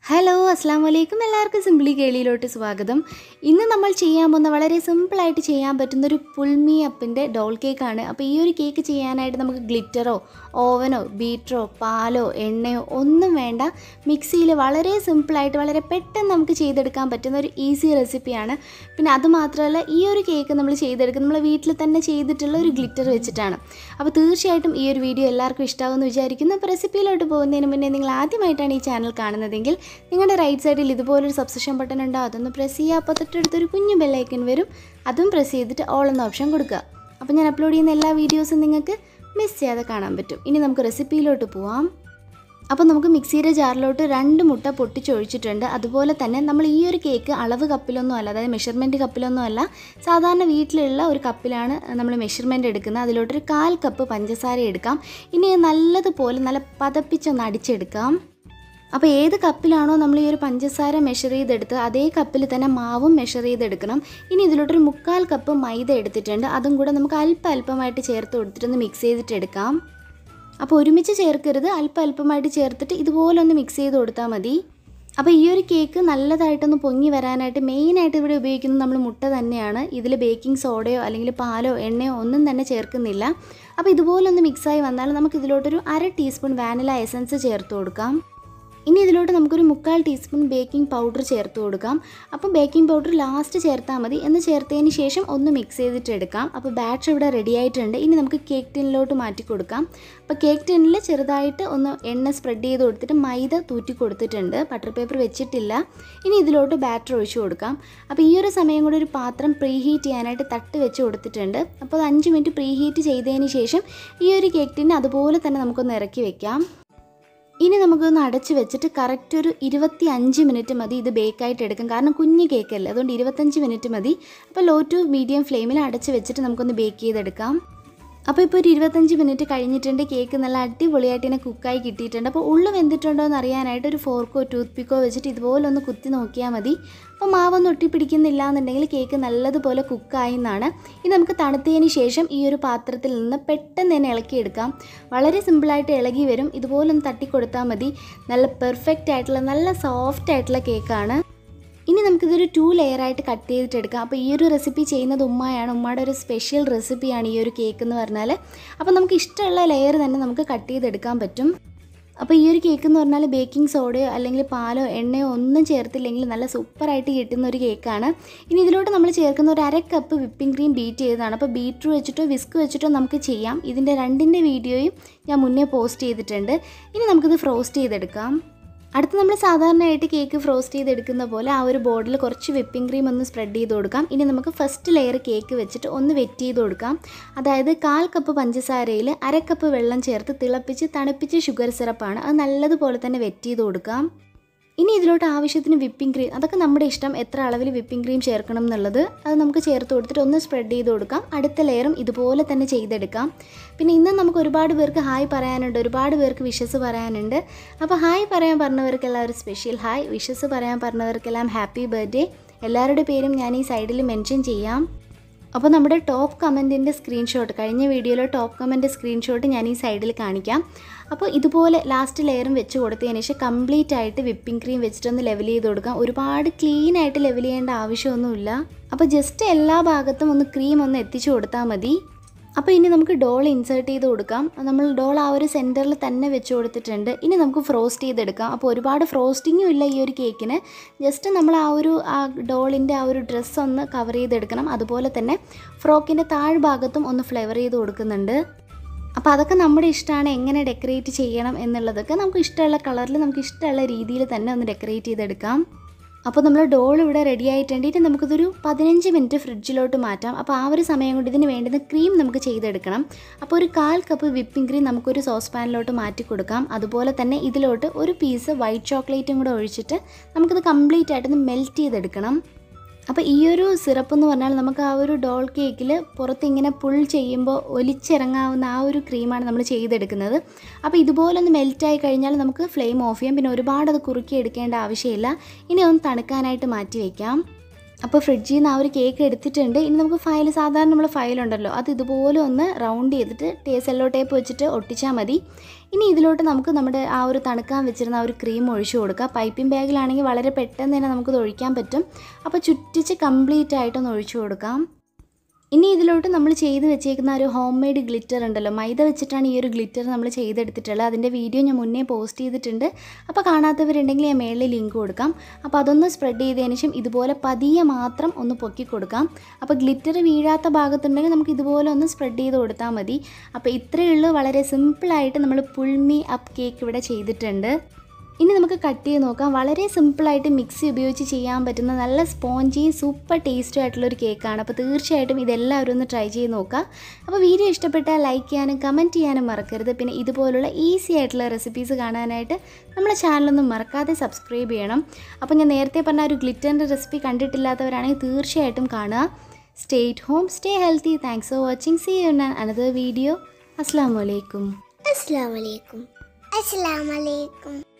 hello അസ്സാം വലൈക്കും എല്ലാവർക്കും സിംപ്ലി കേളിയിലോട്ട് സ്വാഗതം ഇന്ന് നമ്മൾ ചെയ്യാൻ പോകുന്ന വളരെ സിമ്പിളായിട്ട് ചെയ്യാൻ പറ്റുന്ന ഒരു പുൾമി അപ്പിൻ്റെ ഡോൾ കേക്കാണ് അപ്പോൾ ഈ ഒരു കേക്ക് ചെയ്യാനായിട്ട് നമുക്ക് ഗ്ലിറ്ററോ ഓവനോ ബീറ്ററോ പാലോ എണ്ണയോ ഒന്നും വേണ്ട മിക്സിയിൽ വളരെ സിമ്പിളായിട്ട് വളരെ പെട്ടെന്ന് നമുക്ക് ചെയ്തെടുക്കാൻ പറ്റുന്ന ഒരു ഈസി റെസിപ്പിയാണ് പിന്നെ അതുമാത്രമല്ല ഈ ഒരു കേക്ക് നമ്മൾ ചെയ്തെടുക്കുന്നത് നമ്മൾ വീട്ടിൽ തന്നെ ചെയ്തിട്ടുള്ള ഒരു ഗ്ലിറ്റർ വെച്ചിട്ടാണ് അപ്പോൾ തീർച്ചയായിട്ടും ഈ ഒരു വീഡിയോ എല്ലാവർക്കും ഇഷ്ടമാകുമെന്ന് വിചാരിക്കുന്നു അപ്പോൾ റെസിപ്പിയിലോട്ട് പോകുന്നതിന് മുന്നേ നിങ്ങൾ ആദ്യമായിട്ടാണ് ഈ ചാനൽ കാണുന്നതെങ്കിൽ നിങ്ങളുടെ റൈറ്റ് സൈഡിൽ ഇതുപോലൊരു സബ്സ്ക്രിപ്ഷൻ ബട്ടൺ ഉണ്ടാവും അതൊന്ന് പ്രസ് ചെയ്യുക അപ്പോൾ തൊട്ടടുത്തൊരു കുഞ്ഞു ബെല്ലൈക്കൻ വരും അതും പ്രസ് ചെയ്തിട്ട് ഓൾ എന്ന ഓപ്ഷൻ കൊടുക്കുക അപ്പോൾ ഞാൻ അപ്ലോഡ് ചെയ്യുന്ന എല്ലാ വീഡിയോസും നിങ്ങൾക്ക് മിസ് ചെയ്യാതെ കാണാൻ പറ്റും ഇനി നമുക്ക് റെസിപ്പിയിലോട്ട് പോവാം അപ്പോൾ നമുക്ക് മിക്സിയുടെ ജാറിലോട്ട് രണ്ട് മുട്ട പൊട്ടിച്ചൊഴിച്ചിട്ടുണ്ട് അതുപോലെ തന്നെ നമ്മൾ ഈ ഒരു കേക്ക് അളവ് കപ്പിലൊന്നും അല്ല അതായത് മെഷർമെൻറ്റ് കപ്പിലൊന്നും അല്ല സാധാരണ വീട്ടിലുള്ള ഒരു കപ്പിലാണ് നമ്മൾ മെഷർമെൻറ്റ് എടുക്കുന്നത് അതിലോട്ടൊരു കാൽ കപ്പ് പഞ്ചസാര എടുക്കാം ഇനി ഇത് നല്ലതുപോലെ നല്ല പതപ്പിച്ചൊന്ന് അടിച്ചെടുക്കാം അപ്പോൾ ഏത് കപ്പിലാണോ നമ്മൾ ഈ ഒരു പഞ്ചസാര മെഷർ ചെയ്തെടുത്ത് അതേ കപ്പിൽ തന്നെ മാവും മെഷർ ചെയ്തെടുക്കണം ഇനി ഇതിലോട്ടൊരു മുക്കാൽ കപ്പ് മൈദ എടുത്തിട്ടുണ്ട് അതും കൂടെ നമുക്ക് അല്പം അല്പമായിട്ട് ചേർത്ത് കൊടുത്തിട്ടൊന്ന് മിക്സ് ചെയ്തിട്ട് എടുക്കാം അപ്പോൾ ഒരുമിച്ച് ചേർക്കരുത് അല്പം അല്പമായിട്ട് ചേർത്തിട്ട് ഇതുപോലെ ഒന്ന് മിക്സ് ചെയ്ത് കൊടുത്താൽ മതി അപ്പോൾ ഈ ഒരു കേക്ക് നല്ലതായിട്ടൊന്ന് പൊങ്ങി വരാനായിട്ട് മെയിനായിട്ട് ഇവിടെ ഉപയോഗിക്കുന്നത് നമ്മൾ മുട്ട തന്നെയാണ് ഇതിൽ ബേക്കിംഗ് സോഡയോ അല്ലെങ്കിൽ പാലോ എണ്ണയോ ഒന്നും തന്നെ ചേർക്കുന്നില്ല അപ്പോൾ ഇതുപോലെ ഒന്ന് മിക്സായി വന്നാൽ നമുക്ക് ഇതിലോട്ടൊരു അര ടീസ്പൂൺ വാനില എസൻസ് ചേർത്ത് കൊടുക്കാം ഇനി ഇതിലോട്ട് നമുക്കൊരു മുക്കാൽ ടീസ്പൂൺ ബേക്കിംഗ് പൗഡർ ചേർത്ത് കൊടുക്കാം അപ്പം ബേക്കിംഗ് പൗഡർ ലാസ്റ്റ് ചേർത്താൽ മതി എന്ന് ചേർത്തതിന് ശേഷം ഒന്ന് മിക്സ് ചെയ്തിട്ട് എടുക്കാം അപ്പോൾ ബാറ്റർ ഇവിടെ റെഡി ആയിട്ടുണ്ട് ഇനി നമുക്ക് കേക്ക് ടിന്നിലോട്ട് മാറ്റി കൊടുക്കാം അപ്പോൾ കേക്ക് ടിന്നിൽ ചെറുതായിട്ട് ഒന്ന് എണ്ണ സ്പ്രെഡ് ചെയ്ത് കൊടുത്തിട്ട് മൈദ തൂറ്റി കൊടുത്തിട്ടുണ്ട് ബട്ടർ പേപ്പർ വെച്ചിട്ടില്ല ഇനി ഇതിലോട്ട് ബാറ്റർ ഒഴിച്ചു കൊടുക്കാം അപ്പോൾ ഈ ഒരു സമയം കൂടെ ഒരു പാത്രം പ്രീ ഹീറ്റ് ചെയ്യാനായിട്ട് തട്ട് വെച്ച് കൊടുത്തിട്ടുണ്ട് അപ്പോൾ അത് അഞ്ച് മിനിറ്റ് പ്രീ ഹീറ്റ് ചെയ്തതിന് ശേഷം ഈ ഒരു കേക്ക് ടിന്ന് അതുപോലെ തന്നെ നമുക്കൊന്ന് ഇറക്കി വെക്കാം ഇനി നമുക്കൊന്ന് അടച്ച് വെച്ചിട്ട് കറക്റ്റ് ഒരു ഇരുപത്തി അഞ്ച് മിനിറ്റ് മതി ഇത് ബേക്കായിട്ട് എടുക്കും കാരണം കുഞ്ഞ് കേക്കല്ലേ അതുകൊണ്ട് ഇരുപത്തഞ്ച് മിനിറ്റ് മതി അപ്പോൾ ലോ ടു മീഡിയം ഫ്ലെയിമിൽ അടച്ച് വെച്ചിട്ട് നമുക്കൊന്ന് ബേക്ക് ചെയ്തെടുക്കാം അപ്പോൾ ഇപ്പോൾ ഒരു ഇരുപത്തഞ്ച് മിനിറ്റ് കഴിഞ്ഞിട്ടുണ്ട് കേക്ക് നല്ല അടിപൊളിയായിട്ട് ഇങ്ങനെ കുക്കായി കിട്ടിയിട്ടുണ്ട് അപ്പോൾ ഉള്ളു വെന്തിട്ടുണ്ടോ എന്ന് അറിയാനായിട്ട് ഒരു ഫോർക്കോ ടൂത്ത് പിക്കോ വെച്ചിട്ട് ഇതുപോലെ ഒന്ന് കുത്തി നോക്കിയാൽ മതി അപ്പോൾ മാവൊന്നും ഒട്ടിപ്പിടിക്കുന്നില്ല എന്നുണ്ടെങ്കിൽ കേക്ക് നല്ലതുപോലെ കുക്കായി എന്നാണ് ഇനി നമുക്ക് തണുത്തതിന് ശേഷം ഈ ഒരു പാത്രത്തിൽ നിന്ന് പെട്ടെന്ന് തന്നെ ഇളക്കിയെടുക്കാം വളരെ സിമ്പിളായിട്ട് ഇളകി വരും ഇതുപോലെ ഒന്ന് തട്ടിക്കൊടുത്താൽ മതി നല്ല പെർഫെക്റ്റ് ആയിട്ടുള്ള നല്ല സോഫ്റ്റ് ആയിട്ടുള്ള കേക്കാണ് ഇനി നമുക്കിതൊരു ടു ലെയറായിട്ട് കട്ട് ചെയ്തിട്ട് എടുക്കാം അപ്പോൾ ഈ ഒരു റെസിപ്പി ചെയ്യുന്നത് ഉമ്മയാണ് ഉമ്മയുടെ ഒരു സ്പെഷ്യൽ റെസിപ്പിയാണ് ഈ ഒരു കേക്ക് എന്ന് പറഞ്ഞാൽ അപ്പോൾ നമുക്ക് ഇഷ്ടമുള്ള ലെയർ തന്നെ നമുക്ക് കട്ട് ചെയ്തെടുക്കാൻ പറ്റും അപ്പോൾ ഈ ഒരു കേക്ക് എന്ന് പറഞ്ഞാൽ ബേക്കിംഗ് സോഡയോ അല്ലെങ്കിൽ പാലോ എണ്ണയോ ഒന്നും ചേർത്തില്ലെങ്കിൽ നല്ല സൂപ്പറായിട്ട് കിട്ടുന്ന ഒരു കേക്കാണ് ഇനി ഇതിലോട്ട് നമ്മൾ ചേർക്കുന്ന ഒരു അര കപ്പ് വിപ്പിംഗ് ക്രീം ബീറ്റ് ചെയ്തതാണ് അപ്പോൾ ബീറ്റർ വെച്ചിട്ടോ വിസ്ക് വെച്ചിട്ടോ നമുക്ക് ചെയ്യാം ഇതിൻ്റെ രണ്ടിൻ്റെ വീഡിയോയും ഞാൻ മുന്നേ പോസ്റ്റ് ചെയ്തിട്ടുണ്ട് ഇനി നമുക്കിത് ഫ്രോസ്റ്റ് ചെയ്തെടുക്കാം അടുത്ത് നമ്മൾ സാധാരണയായിട്ട് കേക്ക് ഫ്രോസ്റ്റ് ചെയ്തെടുക്കുന്ന പോലെ ആ ഒരു ബോർഡിൽ കുറച്ച് വിപ്പിംഗ് ക്രീം ഒന്ന് സ്പ്രെഡ് ചെയ്ത് കൊടുക്കാം ഇനി നമുക്ക് ഫസ്റ്റ് ലെയർ കേക്ക് വെച്ചിട്ട് ഒന്ന് വെറ്റ് ചെയ്ത് കൊടുക്കാം അതായത് കാൽ കപ്പ് പഞ്ചസാരയിൽ അര കപ്പ് വെള്ളം ചേർത്ത് തിളപ്പിച്ച് തണുപ്പിച്ച് ഷുഗർ സിറപ്പാണ് അത് നല്ലതുപോലെ തന്നെ വെറ്റ് ചെയ്ത് കൊടുക്കാം ഇനി ഇതിലോട്ട് ആവശ്യത്തിന് വിപ്പിംഗ് ക്രീം അതൊക്കെ നമ്മുടെ ഇഷ്ടം എത്ര അളവിൽ വിപ്പിംഗ് ക്രീം ചേർക്കണം എന്നുള്ളത് അത് നമുക്ക് ചേർത്ത് കൊടുത്തിട്ട് ഒന്ന് സ്പ്രെഡ് ചെയ്ത് കൊടുക്കാം അടുത്ത ലെയറും ഇതുപോലെ തന്നെ ചെയ്തെടുക്കാം പിന്നെ ഇന്ന് നമുക്ക് ഒരുപാട് പേർക്ക് ഹായ് പറയാനുണ്ട് ഒരുപാട് പേർക്ക് വിഷസ് പറയാനുണ്ട് അപ്പോൾ ഹായ് പറയാൻ പറഞ്ഞവർക്കെല്ലാം ഒരു സ്പെഷ്യൽ ഹായ് വിഷസ് പറയാൻ പറഞ്ഞവർക്കെല്ലാം ഹാപ്പി ബർത്ത്ഡേ എല്ലാവരുടെ പേരും ഞാൻ ഈ സൈഡിൽ മെൻഷൻ ചെയ്യാം അപ്പോൾ നമ്മുടെ ടോപ്പ് കമൻറ്റിൻ്റെ സ്ക്രീൻഷോട്ട് കഴിഞ്ഞ വീഡിയോയിലെ ടോപ്പ് കമൻറ്റ് സ്ക്രീൻഷോട്ട് ഞാൻ ഈ സൈഡിൽ കാണിക്കാം അപ്പോൾ ഇതുപോലെ ലാസ്റ്റ് ലെയറും വെച്ച് കൊടുത്തതിന് ശേഷം കംപ്ലീറ്റ് ആയിട്ട് വിപ്പിംഗ് ക്രീം വെച്ചിട്ടൊന്ന് ലെവൽ ചെയ്ത് കൊടുക്കാം ഒരുപാട് ക്ലീൻ ആയിട്ട് ലെവൽ ചെയ്യേണ്ട ആവശ്യമൊന്നുമില്ല അപ്പോൾ ജസ്റ്റ് എല്ലാ ഭാഗത്തും ഒന്ന് ക്രീം ഒന്ന് എത്തിച്ചു കൊടുത്താൽ മതി അപ്പോൾ ഇനി നമുക്ക് ഡോൾ ഇൻസേർട്ട് ചെയ്ത് കൊടുക്കാം നമ്മൾ ഡോൾ ആ ഒരു സെൻറ്ററിൽ തന്നെ വെച്ച് കൊടുത്തിട്ടുണ്ട് ഇനി നമുക്ക് ഫ്രോസ്റ്റ് ചെയ്തെടുക്കാം അപ്പോൾ ഒരുപാട് ഫ്രോസ്റ്റിങ്ങും ഇല്ല ഈ ഒരു കേക്കിന് ജസ്റ്റ് നമ്മൾ ആ ഒരു ആ ഡോളിൻ്റെ ആ ഒരു ഡ്രസ്സ് ഒന്ന് കവർ ചെയ്തെടുക്കണം അതുപോലെ തന്നെ ഫ്രോക്കിൻ്റെ താഴ്ഭാഗത്തും ഒന്ന് ഫ്ലേവർ ചെയ്ത് കൊടുക്കുന്നുണ്ട് അപ്പോൾ അതൊക്കെ നമ്മുടെ ഇഷ്ടമാണ് എങ്ങനെ ഡെക്കറേറ്റ് ചെയ്യണം എന്നുള്ളതൊക്കെ നമുക്ക് ഇഷ്ടമുള്ള കളറിൽ നമുക്ക് ഇഷ്ടമുള്ള രീതിയിൽ തന്നെ ഒന്ന് ഡെക്കറേറ്റ് ചെയ്തെടുക്കാം അപ്പോൾ നമ്മൾ ഡോൾ ഇവിടെ റെഡി ആയിട്ടുണ്ട് ഇനി നമുക്കിതൊരു പതിനഞ്ച് മിനിറ്റ് ഫ്രിഡ്ജിലോട്ട് മാറ്റാം അപ്പോൾ ആ ഒരു സമയം കൊണ്ട് ഇതിന് വേണ്ടുന്ന ക്രീം നമുക്ക് ചെയ്തെടുക്കണം അപ്പോൾ ഒരു കാൽ കപ്പ് വിപ്പിംഗ് ക്രീം നമുക്കൊരു സോസ് പാനിലോട്ട് മാറ്റി കൊടുക്കാം അതുപോലെ തന്നെ ഇതിലോട്ട് ഒരു പീസ് വൈറ്റ് ചോക്ലേറ്റും കൂടെ ഒഴിച്ചിട്ട് നമുക്കിത് കംപ്ലീറ്റ് ആയിട്ടൊന്ന് മെൽറ്റ് ചെയ്തെടുക്കണം അപ്പോൾ ഈ ഒരു സിറപ്പ് എന്ന് പറഞ്ഞാൽ നമുക്ക് ആ ഒരു ഡോൾ കേക്കിൽ പുറത്ത് ഇങ്ങനെ പുൾ ചെയ്യുമ്പോൾ ഒലിച്ചിറങ്ങാവുന്ന ആ ഒരു ക്രീമാണ് നമ്മൾ ചെയ്തെടുക്കുന്നത് അപ്പോൾ ഇതുപോലെ ഒന്ന് മെൽറ്റായി കഴിഞ്ഞാൽ നമുക്ക് ഫ്ലെയിം ഓഫ് ചെയ്യാം പിന്നെ ഒരുപാട് അത് കുറുക്കി എടുക്കേണ്ട ആവശ്യമില്ല ഇനി ഒന്ന് തണുക്കാനായിട്ട് മാറ്റി വയ്ക്കാം അപ്പോൾ ഫ്രിഡ്ജിൽ നിന്ന് ആ ഒരു കേക്ക് എടുത്തിട്ടുണ്ട് ഇനി നമുക്ക് ഫയൽ സാധാരണ നമ്മൾ ഫയലുണ്ടല്ലോ അത് ഇതുപോലെ ഒന്ന് റൗണ്ട് ചെയ്തിട്ട് ടേ സെല്ലോ ടേപ്പ് വെച്ചിട്ട് ഒട്ടിച്ചാൽ മതി ഇനി ഇതിലോട്ട് നമുക്ക് നമ്മുടെ ആ ഒരു തണുക്കാൻ വെച്ചിരുന്ന ആ ഒരു ക്രീം ഒഴിച്ചു കൊടുക്കുക പൈപ്പിംഗ് ബാഗിലാണെങ്കിൽ വളരെ പെട്ടെന്ന് തന്നെ നമുക്കിത് ഒഴിക്കാൻ പറ്റും അപ്പോൾ ചുറ്റിച്ച് കംപ്ലീറ്റ് ആയിട്ടൊന്ന് ഒഴിച്ചു കൊടുക്കാം ഇനി ഇതിലോട്ട് നമ്മൾ ചെയ്ത് വെച്ചേക്കുന്ന ഒരു ഹോം മെയ്ഡ് ഗ്ലിറ്റർ ഉണ്ടല്ലോ മൈദ വെച്ചിട്ടാണ് ഈ ഒരു ഗ്ലിറ്റർ നമ്മൾ ചെയ്തെടുത്തിട്ടുള്ളത് അതിൻ്റെ വീഡിയോ ഞാൻ മുന്നേ പോസ്റ്റ് ചെയ്തിട്ടുണ്ട് അപ്പോൾ കാണാത്തവരുണ്ടെങ്കിൽ ഞാൻ മേളിൽ ലിങ്ക് കൊടുക്കാം അപ്പോൾ അതൊന്ന് സ്പ്രെഡ് ചെയ്തതിന് ശേഷം ഇതുപോലെ പതിയെ മാത്രം ഒന്ന് പൊക്കി കൊടുക്കാം അപ്പോൾ ഗ്ലിറ്റർ വീഴാത്ത ഭാഗത്തുണ്ടെങ്കിൽ നമുക്ക് ഇതുപോലെ ഒന്ന് സ്പ്രെഡ് ചെയ്ത് കൊടുത്താൽ മതി അപ്പോൾ ഇത്രയേ ഉള്ളൂ വളരെ സിമ്പിളായിട്ട് നമ്മൾ പുൾമി അപ്പ് കേക്ക് ഇവിടെ ചെയ്തിട്ടുണ്ട് ഇനി നമുക്ക് കട്ട് ചെയ്ത് നോക്കാം വളരെ സിമ്പിളായിട്ട് മിക്സി ഉപയോഗിച്ച് ചെയ്യാൻ പറ്റുന്ന നല്ല സ്പോഞ്ചിയും സൂപ്പർ ടേസ്റ്റും ആയിട്ടുള്ള ഒരു കേക്കാണ് അപ്പോൾ തീർച്ചയായിട്ടും ഇതെല്ലാവരും ഒന്ന് ട്രൈ ചെയ്ത് നോക്കുക അപ്പോൾ വീഡിയോ ഇഷ്ടപ്പെട്ടാൽ ലൈക്ക് ചെയ്യാനും കമൻറ്റ് ചെയ്യാനും മറക്കരുത് പിന്നെ ഇതുപോലുള്ള ഈസി ആയിട്ടുള്ള റെസിപ്പീസ് കാണാനായിട്ട് നമ്മുടെ ചാനലൊന്നും മറക്കാതെ സബ്സ്ക്രൈബ് ചെയ്യണം അപ്പോൾ ഞാൻ നേരത്തെ പറഞ്ഞ ഒരു ഗ്ലിറ്ററിൻ്റെ റെസിപ്പി കണ്ടിട്ടില്ലാത്തവരാണെങ്കിൽ തീർച്ചയായിട്ടും കാണുക stay at home stay healthy thanks for watching see you another video അസ്സാം വലൈക്കും അസ്സലാമലൈക്കും അസ്സലാമലൈക്കും